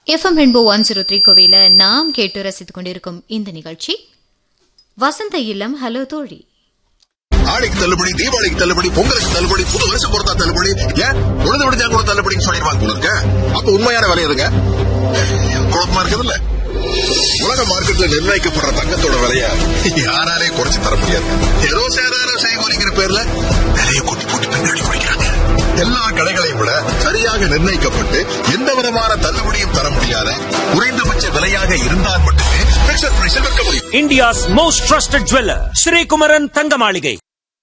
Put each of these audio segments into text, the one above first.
FM rainbow one zero three கோவையில் நாம் கேட்டு ரசித்துக் கொண்டிருக்கும் இந்த நிகழ்ச்சி வசந்த இல்லம் ஹலோ தோழி ஆடிக்கு தள்ளுபடி தீபாவளிக்கு தள்ளுபடி பொங்கலுக்கு தள்ளுபடி புது வருஷம் பொறுத்தா தள்ளுபடி ஏன் உழுது விடுஞ்சா கூட தள்ளுபடின்னு சொல்லிடுவாங்க போல இருக்க அப்ப உண்மையான விலை எதுங்க குழப்பமா இருக்குதுல்ல உலக மார்க்கெட்ல நிர்ணயிக்கப்படுற தங்கத்தோட விலைய யாராலே குறைச்சு தர முடியாது ஏதோ சேதாரம் செய்கூலிங்கிற பேர்ல விலைய கூட்டி கூட்டி பின்னாடி குடிக்கிறாங்க எல்லா கடைகளையும் விட சரியாக நிர்ணயிக்கப்பட்டு எந்த விதமான தள்ளுபடியும் தர முடியாத குறைந்தபட்ச விலையாக இருந்தால் மட்டுமே பிக்சர் பிரைஸில் விற்க முடியும் India's most trusted jeweler, Sri Kumaran Thangamaligai.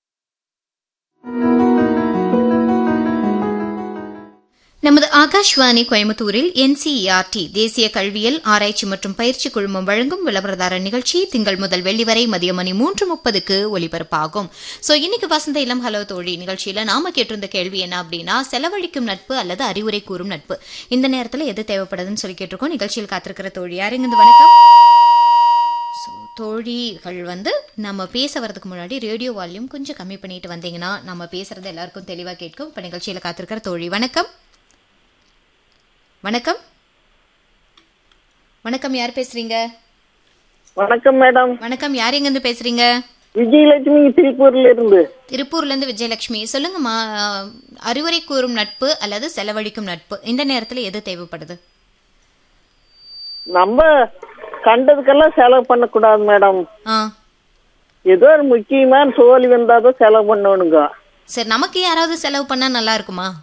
நமது ஆகாஷ்வாணி கோயம்புத்தூரில் என்சிஇஆர்டி தேசிய கல்வியல் ஆராய்ச்சி மற்றும் பயிற்சி குழுமம் வழங்கும் விளம்பரதார நிகழ்ச்சி திங்கள் முதல் வெள்ளி வரை மதிய மணி மூன்று முப்பதுக்கு ஒலிபரப்பாகும் சோ இன்னைக்கு வசந்த இளம் ஹலோ தோழி நிகழ்ச்சியில நாம கேட்டிருந்த கேள்வி என்ன அப்படின்னா செலவழிக்கும் நட்பு அல்லது அறிவுரை கூறும் நட்பு இந்த நேரத்துல எது தேவைப்படுதுன்னு சொல்லி கேட்டிருக்கோம் நிகழ்ச்சியில் காத்திருக்கிற தோழி யாருங்க இந்த வணக்கம் ஸோ தோழிகள் வந்து நம்ம பேச வரதுக்கு முன்னாடி ரேடியோ வால்யூம் கொஞ்சம் கம்மி பண்ணிட்டு வந்தீங்கன்னா நம்ம பேசுறது எல்லாருக்கும் தெளிவாக கேட்கும் இப்போ நிகழ்ச்சியில் காத்திருக்கிற தோழி வணக்கம் வணக்கம் வணக்கம் யார் பேசுறீங்க வணக்கம் மேடம் வணக்கம் யார் எங்கேருந்து பேசுறீங்க விஜயலட்சுமி திருப்பூர்ல இருந்து திருப்பூர்ல இருந்து விஜயலட்சுமி சொல்லுங்கம்மா அஹ், அறிவுரை கூறும் நட்பு அல்லது செலவழிக்கும் நட்பு இந்த நேரத்துல எது தேவைப்படுது நம்ம கண்டதுக்கெல்லாம் செலவு பண்ணக்கூடாது மேடம் ஆ ஏதோ ஒரு முக்கியமான தோல்வி வந்தாதான் செலவு பண்ணணுங்க சரி நமக்கு யாராவது செலவு பண்ணா நல்லா இருக்குமா